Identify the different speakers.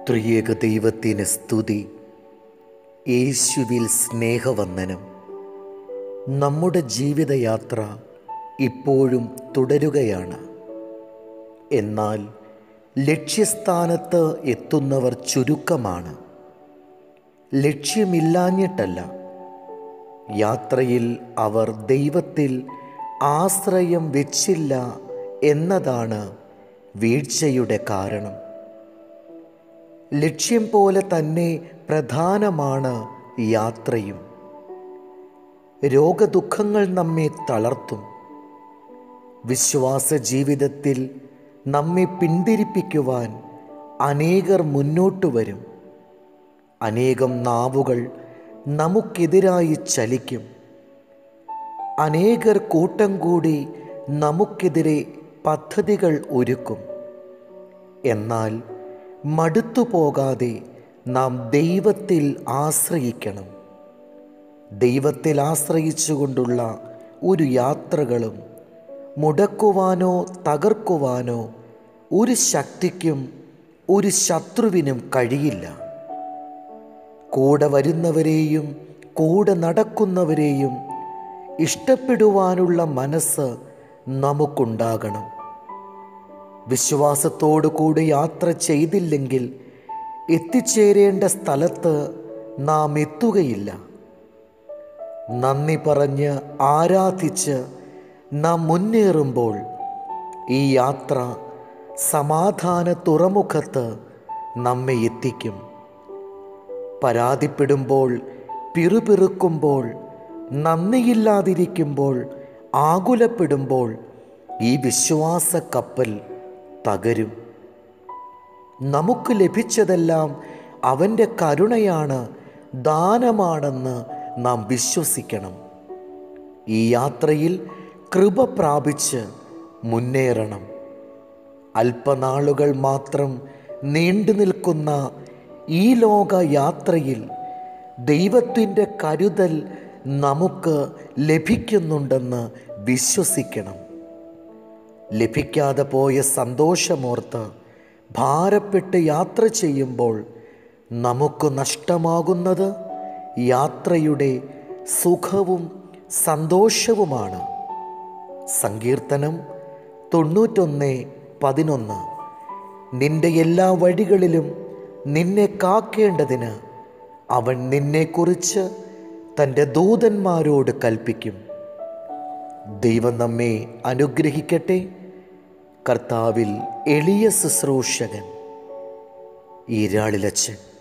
Speaker 1: ത്രിയേക ദൈവത്തിന് സ്തുതി യേശുവിൽ സ്നേഹവന്ദനം നമ്മുടെ ജീവിതയാത്ര ഇപ്പോഴും തുടരുകയാണ് എന്നാൽ ലക്ഷ്യസ്ഥാനത്ത് എത്തുന്നവർ ചുരുക്കമാണ് ലക്ഷ്യമില്ലാഞ്ഞിട്ടല്ല യാത്രയിൽ അവർ ദൈവത്തിൽ ആശ്രയം വെച്ചില്ല എന്നതാണ് വീഴ്ചയുടെ കാരണം ലക്ഷ്യം പോലെ തന്നെ പ്രധാനമാണ് യാത്രയും രോഗദുഃഖങ്ങൾ നമ്മെ തളർത്തും വിശ്വാസ ജീവിതത്തിൽ നമ്മെ പിന്തിരിപ്പിക്കുവാൻ അനേകർ മുന്നോട്ട് വരും അനേകം നാവുകൾ നമുക്കെതിരായി ചലിക്കും അനേകർ കൂട്ടം കൂടി നമുക്കെതിരെ പദ്ധതികൾ ഒരുക്കും എന്നാൽ മടുത്തു പോകാതെ നാം ദൈവത്തിൽ ആശ്രയിക്കണം ദൈവത്തിൽ ആശ്രയിച്ചുകൊണ്ടുള്ള ഒരു യാത്രകളും മുടക്കുവാനോ തകർക്കുവാനോ ഒരു ശക്തിക്കും ഒരു ശത്രുവിനും കഴിയില്ല കൂടെ വരുന്നവരെയും കൂടെ നടക്കുന്നവരെയും ഇഷ്ടപ്പെടുവാനുള്ള മനസ്സ് നമുക്കുണ്ടാകണം വിശ്വാസത്തോടു കൂടി യാത്ര ചെയ്തില്ലെങ്കിൽ എത്തിച്ചേരേണ്ട സ്ഥലത്ത് നാം എത്തുകയില്ല നന്ദി പറഞ്ഞ് ആരാധിച്ച് നാം മുന്നേറുമ്പോൾ ഈ യാത്ര സമാധാന തുറമുഖത്ത് നമ്മെ എത്തിക്കും പരാതിപ്പെടുമ്പോൾ പിറുപിറുക്കുമ്പോൾ നന്ദിയില്ലാതിരിക്കുമ്പോൾ ആകുലപ്പെടുമ്പോൾ ഈ വിശ്വാസ കപ്പൽ തകരും നമുക്ക് ലഭിച്ചതെല്ലാം അവൻ്റെ കരുണയാണ് ദാനമാണെന്ന് നാം വിശ്വസിക്കണം ഈ യാത്രയിൽ കൃപ പ്രാപിച്ച് മുന്നേറണം അല്പനാളുകൾ മാത്രം നീണ്ടു നിൽക്കുന്ന ഈ ലോക യാത്രയിൽ ദൈവത്തിൻ്റെ കരുതൽ നമുക്ക് ലഭിക്കുന്നുണ്ടെന്ന് വിശ്വസിക്കണം ലഭിക്കാതെ പോയ സന്തോഷമോർത്ത് ഭാരപ്പെട്ട് യാത്ര ചെയ്യുമ്പോൾ നമുക്ക് നഷ്ടമാകുന്നത് യാത്രയുടെ സുഖവും സന്തോഷവുമാണ് സങ്കീർത്തനം തൊണ്ണൂറ്റൊന്ന് പതിനൊന്ന് നിന്റെ എല്ലാ വഴികളിലും നിന്നെ കാക്കേണ്ടതിന് അവൻ നിന്നെക്കുറിച്ച് തൻ്റെ ദൂതന്മാരോട് കൽപ്പിക്കും ദൈവം നമ്മെ അനുഗ്രഹിക്കട്ടെ കർത്താവിൽ എളിയ ശുശ്രൂഷകൻ ഈരാളിലച്ചൻ